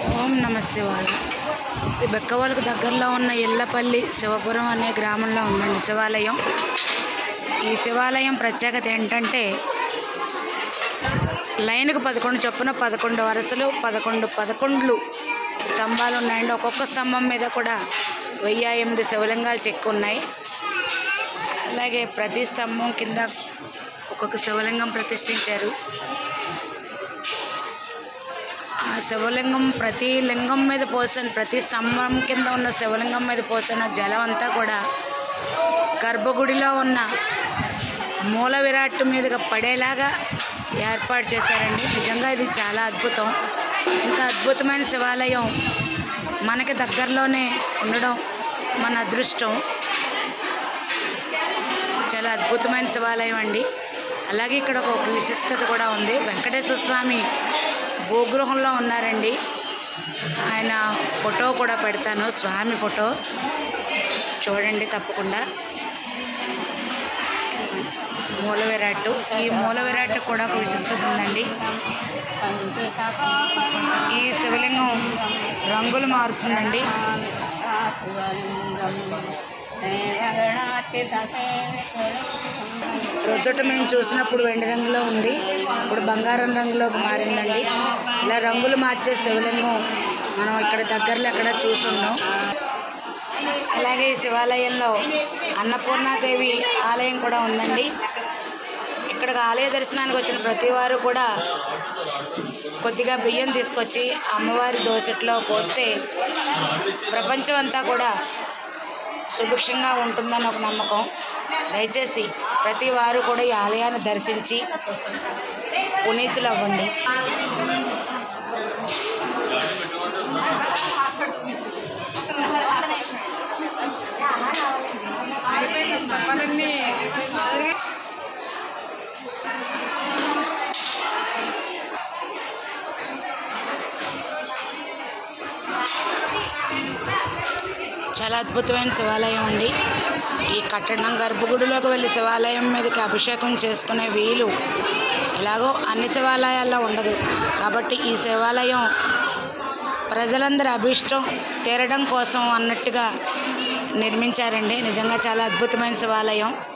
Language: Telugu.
ఓం నమ శివాయ ఇది బెక్కవాళ్ళకు దగ్గరలో ఉన్న ఇళ్ళపల్లి శివపురం అనే గ్రామంలో ఉందండి శివాలయం ఈ శివాలయం ప్రత్యేకత ఏంటంటే లైన్కు పదకొండు చొప్పున పదకొండు వరుసలు పదకొండు పదకొండ్లు స్తంభాలు ఉన్నాయండి ఒక్కొక్క స్తంభం మీద కూడా వెయ్యి ఎనిమిది శివలింగాలు చెక్కు ఉన్నాయి అలాగే ప్రతి స్తంభం కింద ఒక్కొక్క శివలింగం ప్రతిష్ఠించారు ఆ శివలింగం ప్రతి లింగం మీద పోసిన ప్రతి స్తంభం కింద ఉన్న శివలింగం మీద పోసిన జలం అంతా కూడా గర్భగుడిలో ఉన్న మూల విరాట్ మీదుగా పడేలాగా ఏర్పాటు చేశారండి నిజంగా ఇది చాలా అద్భుతం ఇంత అద్భుతమైన శివాలయం మనకి దగ్గరలోనే ఉండడం మన అదృష్టం చాలా అద్భుతమైన శివాలయం అండి అలాగే ఇక్కడ ఒక విశిష్టత కూడా ఉంది వెంకటేశ్వర స్వామి భూగృహంలో ఉన్నారండి ఆయన ఫోటో కూడా పెడతాను స్వామి ఫోటో చూడండి తప్పకుండా మూల విరాట్ ఈ మూల విరాట్ కూడా ఒక విశిష్టత ఉందండి ఈ శివలింగం రంగులు మారుతుందండి ప్రొద్దుట మేము చూసినప్పుడు వెండి రంగులో ఉంది ఇప్పుడు బంగారం రంగులోకి మారిందండి ఇలా రంగులు మార్చే శివలింగం మనం ఇక్కడ దగ్గరలో ఎక్కడ చూసున్నాం అలాగే ఈ శివాలయంలో అన్నపూర్ణాదేవి ఆలయం కూడా ఉందండి ఇక్కడికి ఆలయ దర్శనానికి వచ్చిన ప్రతి వారు కూడా కొద్దిగా బియ్యం తీసుకొచ్చి అమ్మవారి దోసట్లో పోస్తే ప్రపంచం అంతా కూడా సుభిక్షంగా ఉంటుందని ఒక నమ్మకం దయచేసి ప్రతి వారు కూడా ఈ ఆలయాన్ని దర్శించి పునీతులు అవ్వండి చాలా అద్భుతమైన శివాలయం అండి ఈ కట్టడం గర్భగుడిలోకి వెళ్ళి శివాలయం మీదకి అభిషేకం చేసుకునే వీలు ఎలాగో అన్ని శివాలయాల్లో ఉండదు కాబట్టి ఈ శివాలయం ప్రజలందరి అభిష్టం తీరడం కోసం అన్నట్టుగా నిర్మించారండి నిజంగా చాలా అద్భుతమైన శివాలయం